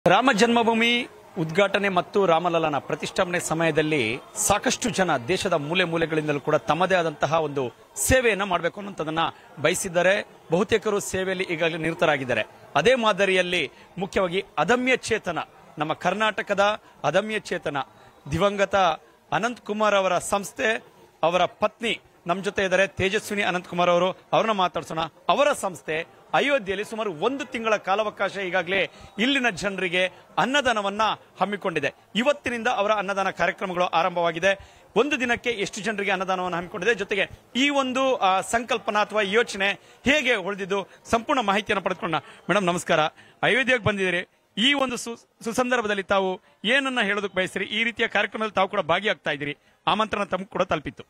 ರಾಮ ಜನ್ಮಭೂಮಿ ಉದ್ಘಾಟನೆ ಮತ್ತು ರಾಮಲಲ್ಲನ ಪ್ರತಿಷ್ಠಾಪನೆ ಸಮಯದಲ್ಲಿ ಸಾಕಷ್ಟು ಜನ ದೇಶದ ಮೂಲೆ ಮೂಲೆಗಳಿಂದಲೂ ಕೂಡ ತಮ್ಮದೇ ಆದಂತಹ ಒಂದು ಸೇವೆಯನ್ನ ಮಾಡಬೇಕು ಅನ್ನೋಂಥದನ್ನ ಬಯಸಿದ್ದಾರೆ ಬಹುತೇಕರು ಸೇವೆಯಲ್ಲಿ ಈಗಾಗಲೇ ನಿರತರಾಗಿದ್ದಾರೆ ಅದೇ ಮಾದರಿಯಲ್ಲಿ ಮುಖ್ಯವಾಗಿ ಅದಮ್ಯ ಚೇತನ ನಮ್ಮ ಕರ್ನಾಟಕದ ಅದಮ್ಯ ಚೇತನ ದಿವಂಗತ ಅನಂತ್ ಕುಮಾರ್ ಅವರ ಸಂಸ್ಥೆ ಅವರ ಪತ್ನಿ ನಮ್ಮ ಜೊತೆ ಇದ್ದಾರೆ ತೇಜಸ್ವಿನಿ ಅನಂತ್ ಕುಮಾರ್ ಅವರು ಅವ್ರನ್ನ ಮಾತಾಡ್ಸೋಣ ಅವರ ಸಂಸ್ಥೆ ಅಯೋಧ್ಯೆಯಲ್ಲಿ ಸುಮಾರು ಒಂದು ತಿಂಗಳ ಕಾಲಾವಕಾಶ ಈಗಾಗಲೇ ಇಲ್ಲಿನ ಜನರಿಗೆ ಅನ್ನದಾನವನ್ನ ಹಮ್ಮಿಕೊಂಡಿದೆ ಇವತ್ತಿನಿಂದ ಅವರ ಅನ್ನದಾನ ಕಾರ್ಯಕ್ರಮಗಳು ಆರಂಭವಾಗಿದೆ ಒಂದು ದಿನಕ್ಕೆ ಎಷ್ಟು ಜನರಿಗೆ ಅನ್ನದಾನವನ್ನು ಹಮ್ಮಿಕೊಂಡಿದೆ ಜೊತೆಗೆ ಈ ಒಂದು ಆ, ಸಂಕಲ್ಪನಾ ಅಥವಾ ಯೋಚನೆ ಹೇಗೆ ಉಳಿದಿದ್ದು ಸಂಪೂರ್ಣ ಮಾಹಿತಿಯನ್ನು ಪಡೆದುಕೊಂಡ ಮೇಡಮ್ ನಮಸ್ಕಾರ ಅಯೋಧ್ಯೆಗೆ ಬಂದಿದ್ದೀರಿ ಈ ಒಂದು ಸು- ಸುಸಂದರ್ಭದಲ್ಲಿ ತಾವು ಏನನ್ನ ಹೇಳೋದಕ್ಕೆ ಬಯಸ್ತೀರಿ ಈ ರೀತಿಯ ಕಾರ್ಯಕ್ರಮದಲ್ಲಿ ತಾವು ಕೂಡ ಭಾಗಿಯಾಗ್ತಾ ಇದ್ದೀರಿ ಆಮಂತ್ರಣ ತಮಗೆ ಕೂಡ ತಲುಪಿತ್ತು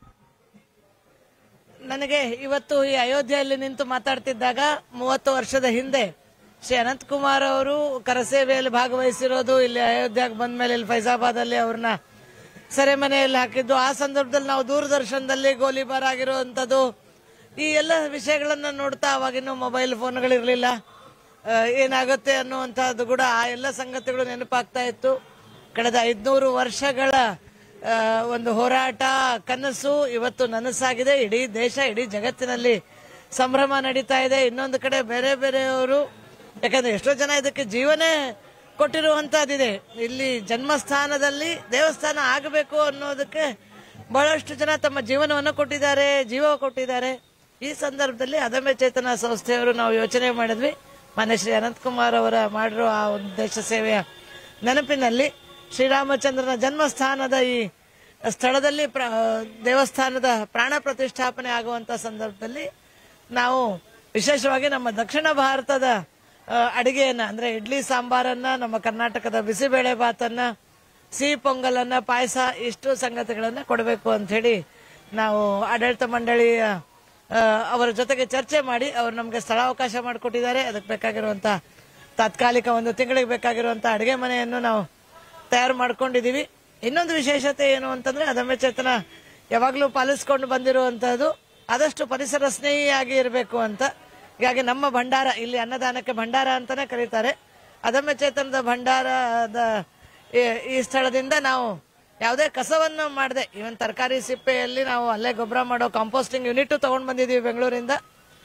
ನನಗೆ ಇವತ್ತು ಈ ಅಯೋಧ್ಯೆಯಲ್ಲಿ ನಿಂತು ಮಾತಾಡ್ತಿದ್ದಾಗ ಮೂವತ್ತು ವರ್ಷದ ಹಿಂದೆ ಶ್ರೀ ಅನಂತ್ ಕುಮಾರ್ ಅವರು ಕರಸೇವೆಯಲ್ಲಿ ಭಾಗವಹಿಸಿರೋದು ಇಲ್ಲಿ ಅಯೋಧ್ಯೆಗೆ ಬಂದ ಮೇಲೆ ಇಲ್ಲಿ ಫೈಜಾಬಾದ್ ಅಲ್ಲಿ ಅವ್ರನ್ನ ಸೆರೆಮನೆಯಲ್ಲಿ ಹಾಕಿದ್ದು ಆ ಸಂದರ್ಭದಲ್ಲಿ ನಾವು ದೂರದರ್ಶನದಲ್ಲಿ ಗೋಲಿಬಾರ್ ಆಗಿರುವಂತದ್ದು ಈ ಎಲ್ಲ ವಿಷಯಗಳನ್ನ ನೋಡ್ತಾ ಅವಾಗಿನ್ನೂ ಮೊಬೈಲ್ ಫೋನ್ಗಳಿರ್ಲಿಲ್ಲ ಆ, ಏನಾಗುತ್ತೆ ಅನ್ನುವಂತಹದ್ದು ಕೂಡ ಆ ಎಲ್ಲ ಸಂಗತಿಗಳು ನೆನಪಾಗ್ತಾ ಇತ್ತು ಕಳೆದ ಐದ್ನೂರು ವರ್ಷಗಳ ಆ, ಒಂದು ಹೋರಾಟ ಕನಸು ಇವತ್ತು ನನಸಾಗಿದೆ ಇಡೀ ದೇಶ ಇಡೀ ಜಗತ್ತಿನಲ್ಲಿ ಸಂಭ್ರಮ ನಡೀತಾ ಇದೆ ಇನ್ನೊಂದು ಕಡೆ ಬೇರೆ ಬೇರೆಯವರು ಯಾಕಂದ್ರೆ ಎಷ್ಟೋ ಜನ ಇದಕ್ಕೆ ಜೀವನೇ ಕೊಟ್ಟಿರುವಂತಹದ್ದಿದೆ ಇಲ್ಲಿ ಜನ್ಮಸ್ಥಾನದಲ್ಲಿ ದೇವಸ್ಥಾನ ಆಗಬೇಕು ಅನ್ನೋದಕ್ಕೆ ಬಹಳಷ್ಟು ಜನ ತಮ್ಮ ಜೀವನವನ್ನು ಕೊಟ್ಟಿದ್ದಾರೆ ಜೀವ ಕೊಟ್ಟಿದ್ದಾರೆ ಈ ಸಂದರ್ಭದಲ್ಲಿ ಅದಮ್ಯ ಚೇತನ ಸಂಸ್ಥೆಯವರು ನಾವು ಯೋಚನೆ ಮಾಡಿದ್ವಿ ಮಾನ್ಯ ಶ್ರೀ ಅನಂತಕುಮಾರ್ ಅವರ ಮಾಡಿರೋ ಆ ಒಂದು ದೇಶ ಸೇವೆಯ ನೆನಪಿನಲ್ಲಿ ಶ್ರೀರಾಮಚಂದ್ರನ ಜನ್ಮಸ್ಥಾನದ ಈ ಸ್ಥಳದಲ್ಲಿ ಪ್ರ- ದೇವಸ್ಥಾನದ ಪ್ರಾಣ ಪ್ರತಿಷ್ಠಾಪನೆ ಆಗುವಂತ ಸಂದರ್ಭದಲ್ಲಿ ನಾವು ವಿಶೇಷವಾಗಿ ನಮ್ಮ ದಕ್ಷಿಣ ಭಾರತದ ಆ, ಅಡಿಗೆಯನ್ನ ಅಂದ್ರೆ ಇಡ್ಲಿ ಸಾಂಬಾರನ್ನ ನಮ್ಮ ಕರ್ನಾಟಕದ ಬಿಸಿಬೇಳೆ ಭಾತನ್ನ ಸಿಹಿ ಪೊಂಗಲನ್ನ ಪಾಯಸ ಇಷ್ಟು ಸಂಗತಿಗಳನ್ನ ಕೊಡಬೇಕು ಅಂತ ಹೇಳಿ ನಾವು ಆಡಳಿತ ಮಂಡಳಿಯ ಆ, ಅವರ ಜೊತೆಗೆ ಚರ್ಚೆ ಮಾಡಿ ಅವರು ನಮಗೆ ಸ್ಥಳಾವಕಾಶ ಮಾಡಿಕೊಟ್ಟಿದ್ದಾರೆ ಅದಕ್ಕೆ ಬೇಕಾಗಿರುವಂತ ತಾತ್ಕಾಲಿಕ ಒಂದು ತಿಂಗಳಿಗೆ ಬೇಕಾಗಿರುವಂತ ಅಡಿಗೆ ಮನೆಯನ್ನು ನಾವು ತಯಾರು ಮಾಡ್ಕೊಂಡಿದೀವಿ ಇನ್ನೊಂದು ವಿಶೇಷತೆ ಏನು ಅಂತಂದ್ರೆ ಅದಮ್ಯ ಚೇತನ ಯಾವಾಗಲೂ ಪಾಲಿಸ್ಕೊಂಡು ಬಂದಿರುವಂತಹದ್ದು ಆದಷ್ಟು ಪರಿಸರ ಸ್ನೇಹಿಯಾಗಿ ಇರಬೇಕು ಅಂತ ಹೀಗಾಗಿ ನಮ್ಮ ಭಂಡಾರ ಇಲ್ಲಿ ಅನ್ನದಾನಕ್ಕೆ ಭಂಡಾರ ಅಂತಾನೆ ಕರೀತಾರೆ ಅದಮ್ಯ ಚೇತನದ ಭಂಡಾರದ ಈ- ಈ ಸ್ಥಳದಿಂದ ನಾವು ಯಾವುದೇ ಕಸವನ್ನು ಮಾಡದೆ ಇವನ್ ತರಕಾರಿ ಸಿಪ್ಪೆಯಲ್ಲಿ ನಾವು ಅಲ್ಲೇ ಗೊಬ್ಬರ ಮಾಡೋ ಕಾಂಪೋಸ್ಟಿಂಗ್ ಯೂನಿಟ್ ತಗೊಂಡ್ ಬಂದಿದೀವಿ ಬೆಂಗಳೂರಿಂದ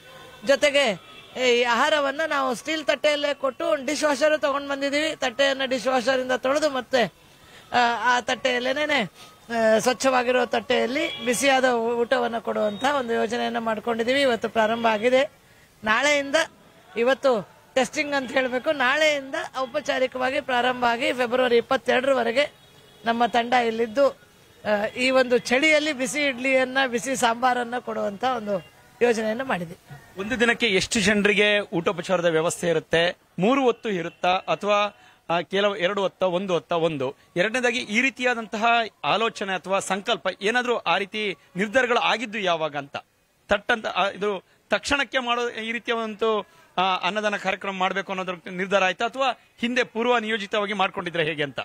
ಜೊತೆಗೆ ಈ ಆಹಾರವನ್ನ ನಾವು ಸ್ಟೀಲ್ ತಟ್ಟೆಯಲ್ಲೇ ಕೊಟ್ಟು ಡಿಶ್ ವಾಷರ್ ತಗೊಂಡ್ ಬಂದಿದೀವಿ ತಟ್ಟೆಯನ್ನ ಡಿಶ್ ವಾಷರ್ ಇಂದ ತೊಳೆದು ಮತ್ತೆ ಆ, ಆ ತಟ್ಟೆಯಲ್ಲೇನೆ ಸ್ವಚ್ಛವಾಗಿರೋ ತಟ್ಟೆಯಲ್ಲಿ ಬಿಸಿಯಾದ ಊಟವನ್ನು ಕೊಡುವಂತ ಒಂದು ಯೋಜನೆಯನ್ನ ಮಾಡ್ಕೊಂಡಿದೀವಿ ಇವತ್ತು ಪ್ರಾರಂಭ ಆಗಿದೆ ನಾಳೆಯಿಂದ ಇವತ್ತು ಟೆಸ್ಟಿಂಗ್ ಅಂತ ಹೇಳಬೇಕು ನಾಳೆಯಿಂದ ಔಪಚಾರಿಕವಾಗಿ ಪ್ರಾರಂಭ ಆಗಿ ಫೆಬ್ರವರಿ ಇಪ್ಪತ್ತೆರಡರವರೆಗೆ ನಮ್ಮ ತಂಡ ಇಲ್ಲಿದ್ದು ಆ, ಈ ಒಂದು ಚಳಿಯಲ್ಲಿ ಬಿಸಿ ಇಡ್ಲಿಯನ್ನ ಬಿಸಿ ಸಾಂಬಾರನ್ನ ಕೊಡುವಂತ ಒಂದು ಯೋಜನೆಯನ್ನು ಮಾಡಿದೆ ಒಂದು ದಿನಕ್ಕೆ ಎಷ್ಟು ಜನರಿಗೆ ಊಟೋಪಚಾರದ ವ್ಯವಸ್ಥೆ ಇರುತ್ತೆ ಮೂರು ಹೊತ್ತು ಇರುತ್ತಾ ಅಥವಾ ಆ, ಕೆಲವು ಎರಡು ಹೊತ್ತ ಒಂದು ಹೊತ್ತ ಒಂದು ಎರಡನೇದಾಗಿ ಈ ರೀತಿಯಾದಂತಹ ಆಲೋಚನೆ ಅಥವಾ ಸಂಕಲ್ಪ ಏನಾದ್ರೂ ಆ ರೀತಿ ನಿರ್ಧಾರಗಳು ಆಗಿದ್ದು ಯಾವಾಗ ಅಂತ ತಟ್ಟಂತ ಆ, ಇದು ತಕ್ಷಣಕ್ಕೆ ಮಾಡೋ ಈ ರೀತಿಯ ಒಂದು ಆ, ಅನ್ನದಾನ ಕಾರ್ಯಕ್ರಮ ಮಾಡಬೇಕು ಅನ್ನೋದ್ರ ನಿರ್ಧಾರ ಆಯ್ತಾ ಅಥವಾ ಹಿಂದೆ ಪೂರ್ವ ನಿಯೋಜಿತವಾಗಿ ಮಾಡ್ಕೊಂಡಿದ್ರೆ ಹೇಗೆ ಅಂತ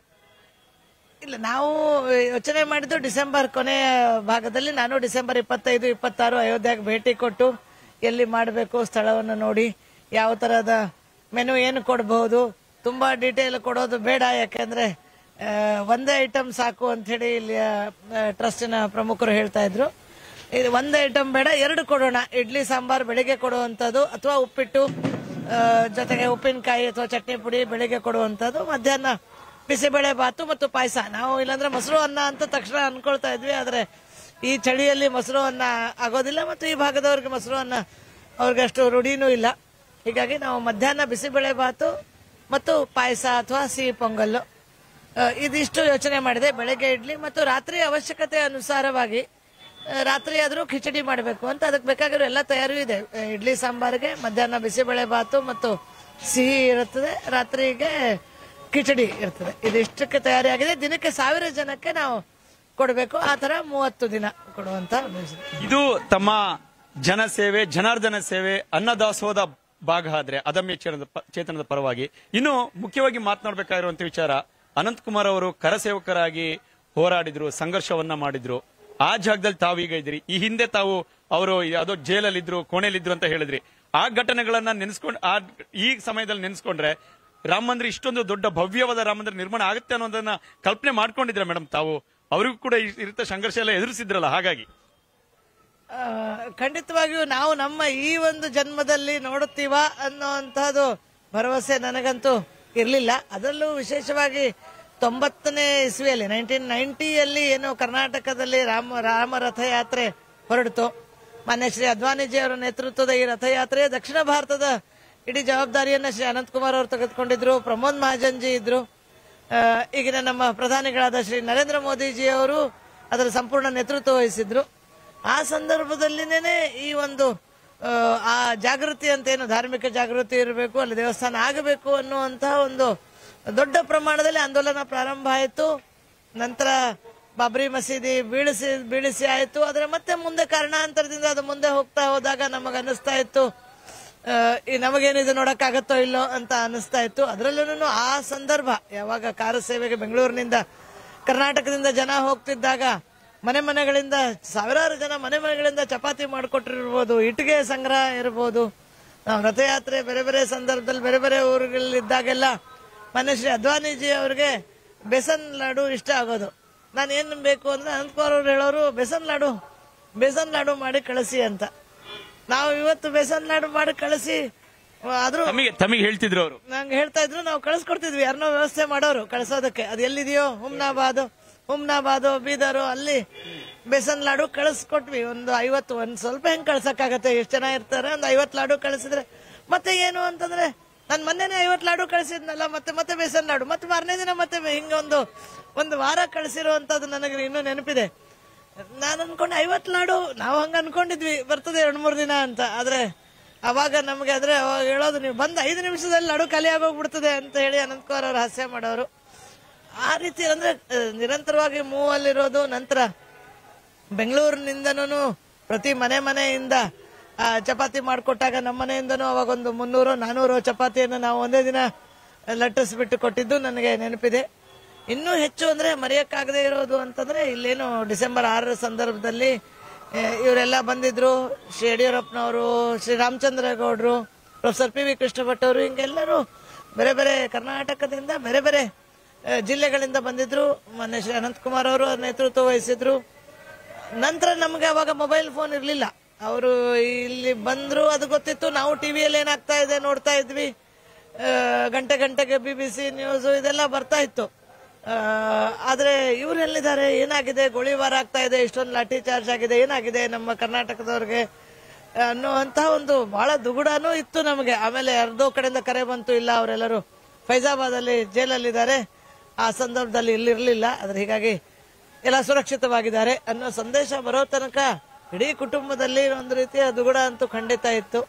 ಇಲ್ಲ ನಾವು ಯೋಚನೆ ಮಾಡಿದ್ದು ಡಿಸೆಂಬರ್ ಕೊನೆಯ ಭಾಗದಲ್ಲಿ ನಾನು ಡಿಸೆಂಬರ್ ಇಪ್ಪತ್ತೈದು ಇಪ್ಪತ್ತಾರು ಅಯೋಧ್ಯೆಗೆ ಭೇಟಿ ಕೊಟ್ಟು ಎಲ್ಲಿ ಮಾಡಬೇಕು ಸ್ಥಳವನ್ನು ನೋಡಿ ಯಾವ ತರಹದ ಮೆನು ಏನು ಕೊಡಬಹುದು ತುಂಬಾ ಡೀಟೇಲ್ ಕೊಡೋದು ಬೇಡ ಯಾಕೆಂದ್ರೆ ಆ, ಒಂದೇ ಐಟಮ್ ಸಾಕು ಅಂತ ಹೇಳಿ ಇಲ್ಲಿ ಟ್ರಸ್ಟಿನ ಪ್ರಮುಖರು ಹೇಳ್ತಾ ಇದ್ರು ಇದು ಒಂದೇ ಐಟಮ್ ಬೇಡ ಎರಡು ಕೊಡೋಣ ಇಡ್ಲಿ ಸಾಂಬಾರ್ ಬೆಳಿಗ್ಗೆ ಕೊಡುವಂತದ್ದು ಅಥವಾ ಉಪ್ಪಿಟ್ಟು ಆ, ಜೊತೆಗೆ ಉಪ್ಪಿನಕಾಯಿ ಅಥವಾ ಚಟ್ನಿ ಪುಡಿ ಬೆಳಿಗ್ಗೆ ಕೊಡುವಂತದ್ದು ಮಧ್ಯಾಹ್ನ ಬಿಸಿಬೇಳೆ ಬಾತು ಮತ್ತು ಪಾಯಸ ನಾವು ಇಲ್ಲಾಂದ್ರೆ ಮೊಸರು ಅನ್ನ ಅಂತ ತಕ್ಷಣ ಅನ್ಕೊಳ್ತಾ ಇದ್ವಿ ಆದ್ರೆ ಈ ಚಳಿಯಲ್ಲಿ ಮೊಸರು ಅನ್ನ ಆಗೋದಿಲ್ಲ ಮತ್ತು ಈ ಭಾಗದವ್ರಿಗೆ ಮೊಸರು ಅನ್ನ ಅವ್ರಿಗೆ ಅಷ್ಟು ರೂಢಿನೂ ಇಲ್ಲ ಹೀಗಾಗಿ ನಾವು ಮಧ್ಯಾಹ್ನ ಬಿಸಿಬೇಳೆ ಬಾತು ಮತ್ತು ಪಾಯಸ ಅಥವಾ ಸಿಹಿ ಪೊಂಗಲ್ಲು ಆ, ಇದಿಷ್ಟು ಯೋಚನೆ ಮಾಡಿದೆ ಬೆಳಗ್ಗೆ ಇಡ್ಲಿ ಮತ್ತು ರಾತ್ರಿ ಅವಶ್ಯಕತೆ ಅನುಸಾರವಾಗಿ ಆ, ರಾತ್ರಿ ಆದ್ರೂ ಖಿಚಡಿ ಮಾಡಬೇಕು ಅಂತ ಅದಕ್ಕೆ ಬೇಕಾಗಿರೋ ಎಲ್ಲ ತಯಾರು ಇದೆ ಆ, ಇಡ್ಲಿ ಸಾಂಬಾರ್ಗೆ ಮಧ್ಯಾಹ್ನ ಬಿಸಿಬೇಳೆ ಬಾತು ಮತ್ತು ಸಿಹಿ ಇರುತ್ತದೆ ರಾತ್ರಿಗೆ ಕಿಚಡಿ ಇರ್ತದೆ ಇದಿಷ್ಟಕ್ಕೆ ತಯಾರಿಯಾಗಿದೆ ದಿನಕ್ಕೆ ಸಾವಿರ ಜನಕ್ಕೆ ನಾವು ಕೊಡಬೇಕು ಆ ತರ ಮೂವತ್ತು ದಿನ ಕೊಡುವಂತ ಒಂದು ಯೋಜನೆ. ಇದು ತಮ್ಮ ಜನಸೇವೆ ಜನಾರ್ದನ ಸೇವೆ ಅನ್ನದಾಸೋಹದ ಭಾಗ ಆದ್ರೆ ಅದಮ್ಯ ಚೇತನದ ಪ- ಚೇತನದ ಪರವಾಗಿ ಇನ್ನು ಮುಖ್ಯವಾಗಿ ಮಾತನಾಡಬೇಕಾಗಿರುವಂತ ವಿಚಾರ ಅನಂತ್ ಕುಮಾರ್ ಅವರು ಕರಸೇವಕರಾಗಿ ಹೋರಾಡಿದ್ರು ಸಂಘರ್ಷವನ್ನ ಮಾಡಿದ್ರು ಆ ಜಾಗದಲ್ಲಿ ತಾವೀಗ ಇದ್ರಿ ಈ ಹಿಂದೆ ತಾವು ಅವರು ಯಾವುದೋ ಜೈಲಲ್ಲಿದ್ರು ಕೋಣೆಲಿದ್ರು ಅಂತ ಹೇಳಿದ್ರಿ ಆ ಘಟನೆಗಳನ್ನ ನೆನೆಸ್ಕೊಂಡು ಆ ಈ ಸಮಯದಲ್ಲಿ ನೆನೆಸ್ಕೊಂಡ್ರೆ ರಾಮ ಮಂದಿರ ಇಷ್ಟೊಂದು ದೊಡ್ಡ ಭವ್ಯವಾದ ರಾಮ ಮಂದಿರ ನಿರ್ಮಾಣ ಆಗುತ್ತೆ ಅನ್ನೋದನ್ನ ಕಲ್ಪನೆ ಮಾಡ್ಕೊಂಡಿದ್ರ ಮೇಡಮ್ ತಾವು ಅವರಿಗೂ ಕೂಡ ಈ ರೀತಿಯ ಸಂಘರ್ಷ ಎಲ್ಲ ಎದುರಿಸಿದ್ರಲ್ಲ ಹಾಗಾಗಿ ಆ, ಖಂಡಿತವಾಗಿಯೂ ನಾವು ನಮ್ಮ ಈ ಒಂದು ಜನ್ಮದಲ್ಲಿ ನೋಡುತ್ತೀವ ಅನ್ನೋಂಥದ್ದು ಭರವಸೆ ನನಗಂತೂ ಇರಲಿಲ್ಲ ಅದರಲ್ಲೂ ವಿಶೇಷವಾಗಿ ತೊಂಬತ್ತನೇ ಇಸ್ವಿಯಲ್ಲಿ ನೈನ್ಟೀನ್ ನೈನ್ಟಿಯಲ್ಲಿ ಏನು ಕರ್ನಾಟಕದಲ್ಲಿ ರಾಮ ರಾಮ ರಥಯಾತ್ರೆ ಹೊರಡಿತು ಮಾನ್ಯ ಶ್ರೀ ಅದ್ವಾನಿಜಿ ಅವರ ನೇತೃತ್ವದ ಈ ರಥಯಾತ್ರೆ ದಕ್ಷಿಣ ಭಾರತದ ಇಡೀ ಜವಾಬ್ದಾರಿಯನ್ನ ಶ್ರೀ ಅನಂತಕುಮಾರ್ ಅವರು ತೆಗೆದುಕೊಂಡಿದ್ರು ಪ್ರಮೋದ್ ಮಹಾಜನ್ ಜಿ ಇದ್ರು ಆ, ಈಗಿನ ನಮ್ಮ ಪ್ರಧಾನಿಗಳಾದ ಶ್ರೀ ನರೇಂದ್ರ ಮೋದಿಜಿ ಅವರು ಅದರ ಸಂಪೂರ್ಣ ನೇತೃತ್ವ ವಹಿಸಿದ್ರು ಆ ಸಂದರ್ಭದಲ್ಲಿನೇ ಈ ಒಂದು ಆ, ಆ ಜಾಗೃತಿ ಅಂತ ಏನು ಧಾರ್ಮಿಕ ಜಾಗೃತಿ ಇರಬೇಕು ಅಲ್ಲಿ ದೇವಸ್ಥಾನ ಆಗಬೇಕು ಅನ್ನುವಂತಹ ಒಂದು ದೊಡ್ಡ ಪ್ರಮಾಣದಲ್ಲಿ ಆಂದೋಲನ ಪ್ರಾರಂಭ ಆಯಿತು ನಂತರ ಬಾಬ್ರಿ ಮಸೀದಿ ಬೀಳಿಸಿ ಬೀಳಿಸಿ ಆಯಿತು ಆದರೆ ಮತ್ತೆ ಮುಂದೆ ಕಾರಣಾಂತರದಿಂದ ಅದು ಮುಂದೆ ಹೋಗ್ತಾ ಹೋದಾಗ ನಮಗೆ ಅನ್ನಿಸ್ತಾ ಇತ್ತು ಆ, ಈ ನಮಗೇನು ಇದು ನೋಡಕ್ಕಾಗತ್ತೋ ಇಲ್ಲೋ ಅಂತ ಅನಿಸ್ತಾ ಇತ್ತು ಅದರಲ್ಲೂ ಆ ಸಂದರ್ಭ ಯಾವಾಗ ಕಾರ ಸೇವೆಗೆ ಬೆಂಗಳೂರಿನಿಂದ ಕರ್ನಾಟಕದಿಂದ ಜನ ಹೋಗ್ತಿದ್ದಾಗ ಮನೆ ಮನೆಗಳಿಂದ ಸಾವಿರಾರು ಜನ ಮನೆ ಮನೆಗಳಿಂದ ಚಪಾತಿ ಮಾಡಿಕೊಟ್ಟಿರ್ಬೋದು ಇಟ್ಟಿಗೆ ಸಂಗ್ರಹ ಇರ್ಬೋದು ನಾವು ರಥಯಾತ್ರೆ ಬೇರೆ ಬೇರೆ ಸಂದರ್ಭದಲ್ಲಿ ಬೇರೆ ಬೇರೆ ಊರುಗಳಲ್ಲಿದ್ದಾಗೆಲ್ಲ ಮನೆ ಶ್ರೀ ಅದ್ವಾನಿಜಿ ಅವ್ರಿಗೆ ಬೇಸನ್ ಲಾಡು ಇಷ್ಟ ಆಗೋದು ನಾನು ಏನ್ ಬೇಕು ಅಂದ್ರೆ ಅನಂತಕುಮಾರ್ ಅವ್ರು ಹೇಳೋರು ಬೇಸನ್ ಲಾಡು ಬೇಸನ್ ಲಾಡು ಮಾಡಿ ಕಳಿಸಿ ಅಂತ ನಾವು ಇವತ್ತು ಬೇಸನ್ ಲಾಡು ಮಾಡಿ ಕಳಿಸಿ ಆದ್ರೂ ತಮಗೆ ತಮಗೆ ಹೇಳ್ತಿದ್ರು ಅವರು ನಂಗೆ ಹೇಳ್ತಾ ಇದ್ರು ನಾವು ಕಳಿಸ್ಕೊಡ್ತಿದ್ವಿ ಯಾರನ್ನೋ ವ್ಯವಸ್ಥೆ ಮಾಡೋರು ಕಳ್ಸೋದಕ್ಕೆ ಅದು ಎಲ್ಲಿದೆಯೋ ಹುಮ್ನಾಬಾದು ಹುಮ್ನಾಬಾದು ಬೀದರು ಅಲ್ಲಿ ಬೇಸನ್ ಲಾಡು ಕಳಿಸ್ಕೊಟ್ವಿ ಒಂದು ಐವತ್ತು ಒಂದ್ ಸ್ವಲ್ಪ ಹೆಂಗ್ ಕಳ್ಸಕ್ಕಾಗತ್ತೆ ಎಷ್ಟು ಜನ ಇರ್ತಾರೆ ಒಂದು ಐವತ್ತು ಲಾಡು ಕಳಿಸಿದ್ರೆ ಮತ್ತೆ ಏನು ಅಂತಂದ್ರೆ ನಾನು ಮೊನ್ನೆನೆ ಐವತ್ತು ಲಾಡು ಕಳಿಸಿದ್ನಲ್ಲ ಮತ್ತೆ ಮತ್ತೆ ಬೇಸನ್ ಲಾಡು ಮತ್ತೆ ಮಾರನೇ ದಿನ ಮತ್ತೆ ಹಿಂಗೆ ಒಂದು ಒಂದು ವಾರ ಕಳಿಸಿರುವಂತದ್ದು ನನಗೆ ಇನ್ನೂ ನೆನಪಿದೆ ನಾನು ಅನ್ಕೊಂಡೆ ಐವತ್ತು ಲಾಡು ನಾವು ಹಂಗ ಅನ್ಕೊಂಡಿದ್ವಿ ಬರ್ತದೆ ಎರಡ್ ಮೂರು ದಿನ ಅಂತ ಆದ್ರೆ ಅವಾಗ ನಮಗೆ ಆದ್ರೆ ಅವಾಗ ಹೇಳೋದು ನೀವು ಬಂದ ಐದು ನಿಮಿಷದಲ್ಲಿ ಲಾಡು ಖಾಲಿ ಆಗೋಗ್ಬಿಡ್ತದೆ ಅಂತ ಹೇಳಿ ಅನಂತಕುಮಾರ್ ಅವರು ಹಾಸ್ಯ ಮಾಡೋರು ಆ ರೀತಿ ಅಂದ್ರೆ ಆ, ನಿರಂತರವಾಗಿ ಮೂವಲ್ಲಿರೋದು ನಂತರ ಬೆಂಗಳೂರಿನಿಂದನೂ ಪ್ರತಿ ಮನೆ ಮನೆಯಿಂದ ಆ, ಚಪಾತಿ ಮಾಡಿಕೊಟ್ಟಾಗ ನಮ್ಮ ಮನೆಯಿಂದನೂ ಅವಾಗೊಂದು ಮುನ್ನೂರು ನಾನೂರು ಚಪಾತಿಯನ್ನು ನಾವು ಒಂದೇ ದಿನ ಲಟ್ಟಿಸ್ಬಿಟ್ಟು ಕೊಟ್ಟಿದ್ದು ನನಗೆ ನೆನಪಿದೆ ಇನ್ನೂ ಹೆಚ್ಚು ಅಂದ್ರೆ ಮರೆಯಕ್ಕಾಗದೇ ಇರೋದು ಅಂತಂದ್ರೆ ಇಲ್ಲೇನು ಡಿಸೆಂಬರ್ ಆರರ ಸಂದರ್ಭದಲ್ಲಿ ಆ, ಇವರೆಲ್ಲ ಬಂದಿದ್ರು ಶ್ರೀ ಯಡಿಯೂರಪ್ಪನವರು ಶ್ರೀ ರಾಮಚಂದ್ರ ಗೌಡ್ರು professor P V Krishna Bhat ಅವರು ಹಿಂಗೆಲ್ಲರೂ ಬೇರೆ ಬೇರೆ ಕರ್ನಾಟಕದಿಂದ ಬೇರೆ ಬೇರೆ ಆ, ಜಿಲ್ಲೆಗಳಿಂದ ಬಂದಿದ್ರು ಮೊನ್ನೆ ಶ್ರೀ ಅನಂತಕುಮಾರ್ ಅವರು ನೇತೃತ್ವ ವಹಿಸಿದ್ರು ನಂತರ ನಮಗೆ ಅವಾಗ ಮೊಬೈಲ್ ಫೋನ್ ಇರಲಿಲ್ಲ ಅವರು ಇಲ್ಲಿ ಬಂದ್ರು ಅದು ಗೊತ್ತಿತ್ತು ನಾವು ಟಿವಿಯಲ್ಲಿ ಏನಾಗ್ತಾ ಇದೆ ನೋಡ್ತಾ ಇದ್ವಿ ಆ, ಗಂಟೆ ಗಂಟೆಗೆ ಬಿ ಬಿ ಸಿ ನ್ಯೂಸ್ ಇದೆಲ್ಲ ಬರ್ತಾ ಇತ್ತು ಆ, ಆದ್ರೆ ಇವ್ರು ಎಲ್ಲಿದ್ದಾರೆ ಏನಾಗಿದೆ ಗೋಳಿಬಾರ ಆಗ್ತಾ ಇದೆ ಇಷ್ಟೊಂದು ಲಾಠಿ ಚಾರ್ಜ್ ಆಗಿದೆ ಏನಾಗಿದೆ ನಮ್ಮ ಕರ್ನಾಟಕದವ್ರಿಗೆ ಅನ್ನುವಂತ ಒಂದು ಬಹಳ ದುಗುಡನೂ ಇತ್ತು ನಮಗೆ ಆಮೇಲೆ ಯಾರ್ದೋ ಕಡೆಯಿಂದ ಕರೆ ಬಂತು ಇಲ್ಲ ಅವರೆಲ್ಲರೂ ಫೈಜಾಬಾದ್ ಅಲ್ಲಿ ಜೈಲಲ್ಲಿದ್ದಾರೆ ಆ ಸಂದರ್ಭದಲ್ಲಿ ಇಲ್ಲಿರ್ಲಿಲ್ಲ ಆದ್ರೆ ಹೀಗಾಗಿ ಎಲ್ಲ ಸುರಕ್ಷಿತವಾಗಿದ್ದಾರೆ ಅನ್ನೋ ಸಂದೇಶ ಬರೋ ತನಕ ಇಡೀ ಕುಟುಂಬದಲ್ಲಿ ಒಂದು ರೀತಿಯ ದುಗುಡ ಅಂತೂ ಖಂಡಿತ ಇತ್ತು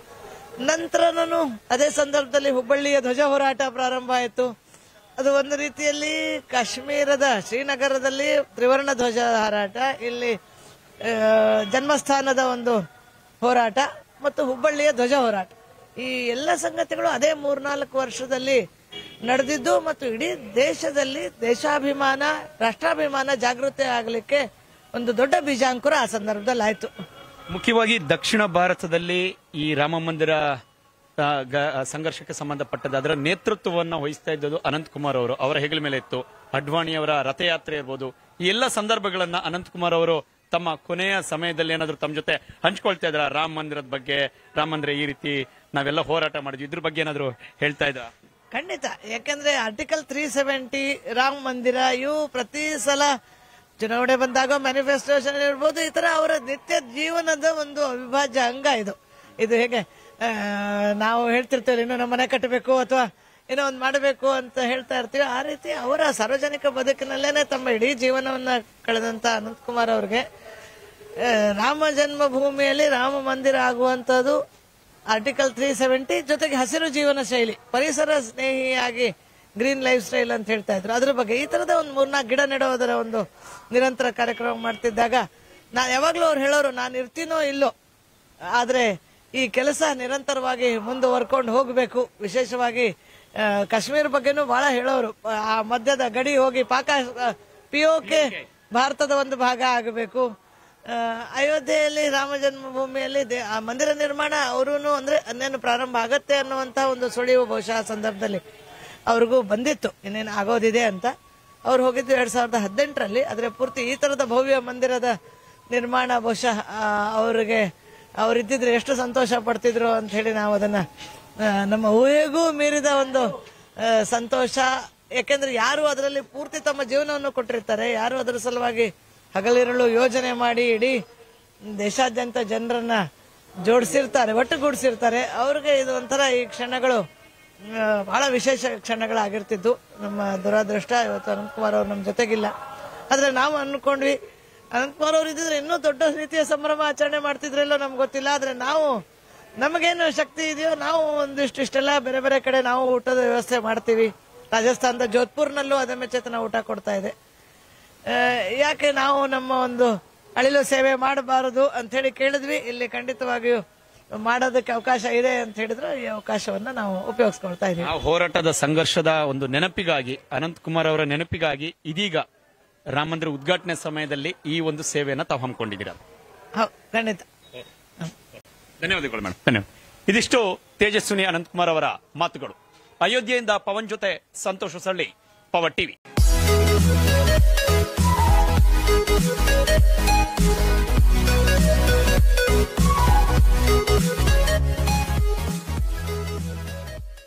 ನಂತರ ನಾನು ಅದೇ ಸಂದರ್ಭದಲ್ಲಿ ಹುಬ್ಬಳ್ಳಿಯ ಧ್ವಜ ಹೋರಾಟ ಪ್ರಾರಂಭ ಆಯಿತು ಅದು ಒಂದು ರೀತಿಯಲ್ಲಿ ಕಾಶ್ಮೀರದ ಶ್ರೀನಗರದಲ್ಲಿ ತ್ರಿವರ್ಣ ಧ್ವಜ ಹಾರಾಟ ಇಲ್ಲಿ ಆ, ಜನ್ಮಸ್ಥಾನದ ಒಂದು ಹೋರಾಟ ಮತ್ತು ಹುಬ್ಬಳ್ಳಿಯ ಧ್ವಜ ಹೋರಾಟ ಈ ಎಲ್ಲ ಸಂಗತಿಗಳು ಅದೇ ಮೂರ್ನಾಲ್ಕು ವರ್ಷದಲ್ಲಿ ನಡೆದಿದ್ದು ಮತ್ತು ಇಡೀ ದೇಶದಲ್ಲಿ ದೇಶಾಭಿಮಾನ ರಾಷ್ಟ್ರಾಭಿಮಾನ ಜಾಗೃತಿ ಆಗಲಿಕ್ಕೆ ಒಂದು ದೊಡ್ಡ ಬೀಜಾಂಕುರ ಆ ಸಂದರ್ಭದಲ್ಲಿ ಆಯ್ತು ಮುಖ್ಯವಾಗಿ ದಕ್ಷಿಣ ಭಾರತದಲ್ಲಿ ಈ ರಾಮ ಮಂದಿರ ಆ, ಗ- ಸಂಘರ್ಷಕ್ಕೆ ಸಂಬಂಧಪಟ್ಟದ ಅದರ ನೇತೃತ್ವವನ್ನು ವಹಿಸ್ತಾ ಇದ್ದದ್ದು ಅನಂತಕುಮಾರ್ ಅವರು ಅವರ ಹೆಗಲ ಮೇಲೆ ಇತ್ತು ಅಡ್ವಾಣಿಯವರ ರಥಯಾತ್ರೆ ಇರ್ಬೋದು ಈ ಎಲ್ಲ ಸಂದರ್ಭಗಳನ್ನ ಅನಂತಕುಮಾರ್ ಅವರು ತಮ್ಮ ಕೊನೆಯ ಸಮಯದಲ್ಲಿ ಏನಾದ್ರು ತಮ್ಮ ಜೊತೆ ಹಂಚ್ಕೊಳ್ತಾ ಇದ್ರ ರಾಮ ಮಂದಿರದ ಬಗ್ಗೆ ರಾಮ ಮಂದಿರ ಈ ರೀತಿ ನಾವೆಲ್ಲ ಹೋರಾಟ ಮಾಡಿದ್ವಿ ಇದ್ರ ಬಗ್ಗೆ ಏನಾದ್ರು ಹೇಳ್ತಾ ಇದ್ರ ಖಂಡಿತ ಯಾಕಂದ್ರೆ ಆರ್ಟಿಕಲ್ ತ್ರೀ ಸೆವೆಂಟಿ ರಾಮ ಮಂದಿರ ಇವು ಪ್ರತಿ ಸಲ ಚುನಾವಣೆ ಬಂದಾಗ ಮ್ಯಾನಿಫೆಸ್ಟೇಷನ್ ಇರ್ಬೋದು ಈ ತರ ಅವರ ನಿತ್ಯ ಜೀವನದ ಒಂದು ಅವಿಭಾಜ್ಯ ಅಂಗ ಇದು ಇದು ಹೇಗೆ ಆ, ನಾವು ಹೇಳ್ತಿರ್ತೇವೆ ಇನ್ನು ನಮ್ಮ ಮನೆ ಕಟ್ಟಬೇಕು ಅಥವಾ ಏನೋ ಒಂದು ಮಾಡಬೇಕು ಅಂತ ಹೇಳ್ತಾ ಇರ್ತೀವಿ ಆ ರೀತಿ ಅವರ ಸಾರ್ವಜನಿಕ ಬದುಕಿನಲ್ಲೇನೆ ತಮ್ಮ ಇಡೀ ಜೀವನವನ್ನ ಕಳೆದಂತ ಅನಂತಕುಮಾರ್ ಅವ್ರಿಗೆ ಆ, ರಾಮ ಜನ್ಮಭೂಮಿಯಲ್ಲಿ ರಾಮ ಮಂದಿರ ಆಗುವಂತದ್ದು ಆರ್ಟಿಕಲ್ ತ್ರೀ ಸೆವೆಂಟಿ ಜೊತೆಗೆ ಹಸಿರು ಜೀವನ ಶೈಲಿ ಪರಿಸರ ಸ್ನೇಹಿಯಾಗಿ ಗ್ರೀನ್ ಲೈಫ್ ಸ್ಟೈಲ್ ಅಂತ ಹೇಳ್ತಾ ಇದ್ರು ಅದ್ರ ಬಗ್ಗೆ ಈ ತರದ ಒಂದು ಮೂರ್ನಾಲ್ಕು ಗಿಡ ನೆಡೋದರ ಒಂದು ನಿರಂತರ ಕಾರ್ಯಕ್ರಮ ಮಾಡ್ತಿದ್ದಾಗ ನಾ ಯಾವಾಗ್ಲೂ ಅವ್ರು ಹೇಳೋರು ನಾನು ಇರ್ತೀನೋ ಇಲ್ಲೋ ಆದ್ರೆ ಈ ಕೆಲಸ ನಿರಂತರವಾಗಿ ಮುಂದುವರ್ಕೊಂಡು ಹೋಗಬೇಕು ವಿಶೇಷವಾಗಿ ಆ, ಕಾಶ್ಮೀರ ಬಗ್ಗೆನೂ ಬಹಳ ಹೇಳೋರು ಆ ಮಧ್ಯದ ಗಡಿ ಹೋಗಿ ಪಾಕ ಪಿ ಕೆ ಭಾರತದ ಒಂದು ಭಾಗ ಆಗಬೇಕು ಆ, ಅಯೋಧ್ಯೆಯಲ್ಲಿ ರಾಮ ಜನ್ಮಭೂಮಿಯಲ್ಲಿ ದೇ- ಆ ಮಂದಿರ ನಿರ್ಮಾಣ ಅವರು ಅಂದ್ರೆ ಅನ್ನೇನು ಪ್ರಾರಂಭ ಆಗತ್ತೆ ಅನ್ನುವಂತ ಒಂದು ಸುಳಿವು ಬಹುಶಃ ಆ ಸಂದರ್ಭದಲ್ಲಿ ಅವ್ರಿಗೂ ಬಂದಿತ್ತು ಇನ್ನೇನು ಆಗೋದಿದೆ ಅಂತ ಅವ್ರು ಹೋಗಿದ್ದು ಎರಡ್ ಸಾವಿರದ ಹದಿನೆಂಟರಲ್ಲಿ ಆದ್ರೆ ಪೂರ್ತಿ ಈ ತರದ ಭವ್ಯ ಮಂದಿರದ ನಿರ್ಮಾಣ ಬಹುಶಃ ಆ, ಅವ್ರಿಗೆ ಅವರಿದ್ದಿದ್ರೆ ಎಷ್ಟು ಸಂತೋಷ ಪಡ್ತಿದ್ರು ಅಂತ ಹೇಳಿ ನಾವು ಅದನ್ನ ಆ, ನಮ್ಮ ಊಹೆಗೂ ಮೀರಿದ ಒಂದು ಆ, ಸಂತೋಷ ಯಾಕೆಂದ್ರೆ ಯಾರು ಅದರಲ್ಲಿ ಪೂರ್ತಿ ತಮ್ಮ ಜೀವನವನ್ನು ಕೊಟ್ಟಿರ್ತಾರೆ ಯಾರು ಅದರ ಸಲುವಾಗಿ ಹಗಲಿರುಳು ಯೋಜನೆ ಮಾಡಿ ಇಡೀ ದೇಶಾದ್ಯಂತ ಜನರನ್ನ ಜೋಡಿಸಿರ್ತಾರೆ ಒಟ್ಟುಗೂಡಿಸಿರ್ತಾರೆ ಅವ್ರಿಗೆ ಇದು ಒಂಥರ ಈ ಕ್ಷಣಗಳು ಆ, ಬಹಳ ವಿಶೇಷ ಕ್ಷಣಗಳಾಗಿರ್ತಿದ್ದು ನಮ್ಮ ದುರಾದೃಷ್ಟ ಇವತ್ತು ಅನಂತಕುಮಾರ್ ಅವ್ರು ನಮ್ಮ ಜೊತೆಗಿಲ್ಲ ಆದ್ರೆ ನಾವು ಅನ್ಕೊಂಡ್ವಿ ಅನಂತಕುಮಾರ್ ಅವ್ರು ಇದ್ದಿದ್ರೆ ಇನ್ನೂ ದೊಡ್ಡ ರೀತಿಯ ಸಂಭ್ರಮ ಆಚರಣೆ ಮಾಡ್ತಿದ್ರಲ್ಲೋ ನಮ್ಗೆ ಗೊತ್ತಿಲ್ಲ ಆದ್ರೆ ನಾವು ನಮಗೇನು ಶಕ್ತಿ ಇದೆಯೋ ನಾವು ಒಂದಿಷ್ಟು ಇಷ್ಟೆಲ್ಲ ಬೇರೆ ಬೇರೆ ಕಡೆ ನಾವು ಊಟದ ವ್ಯವಸ್ಥೆ ಮಾಡ್ತೀವಿ ರಾಜಸ್ಥಾನದ ಜೋಧ್ಪುರ್ನಲ್ಲೂ ಅದಮ್ಯ ಚೇತನ ಊಟ ಕೊಡ್ತಾ ಇದೆ ಆ, ಯಾಕೆ ನಾವು ನಮ್ಮ ಒಂದು ಅಳಿಲು ಸೇವೆ ಮಾಡಬಾರದು ಅಂತ ಹೇಳಿ ಕೇಳಿದ್ವಿ ಇಲ್ಲಿ ಖಂಡಿತವಾಗಿಯೂ ಮಾಡೋದಕ್ಕೆ ಅವಕಾಶ ಇದೆ ಅಂತ ಹೇಳಿದ್ರೆ ಈ ಅವಕಾಶವನ್ನ ನಾವು ಉಪಯೋಗಿಸ್ಕೊಳ್ತಾ ಇದೀವಿ ಆ ಹೋರಾಟದ ಸಂಘರ್ಷದ ಒಂದು ನೆನಪಿಗಾಗಿ ಅನಂತ್ ಕುಮಾರ್ ಅವರ ನೆನಪಿಗಾಗಿ ಇದೀಗ ರಾಮ ಮಂದಿರ ಉದ್ಘಾಟನೆ ಸಮಯದಲ್ಲಿ ಈ ಒಂದು ಸೇವೆಯನ್ನ ತಾವು ಹಮ್ಮಿಕೊಂಡಿದ್ದೀರಾ ಹೌದು ಖಂಡಿತ ಧನ್ಯವಾದಗಳು ಮೇಡಮ್ ಧನ್ಯವಾದ ಇದಿಷ್ಟು ತೇಜಸ್ವಿನಿ ಅನಂತಕುಮಾರ್ ಅವರ ಮಾತುಗಳು ಅಯೋಧ್ಯೆಯಿಂದ ಪವನ್ ಜೊತೆ ಸಂತೋಷ ಸಳ್ಳಿ ಪವರ್ ಟಿವಿ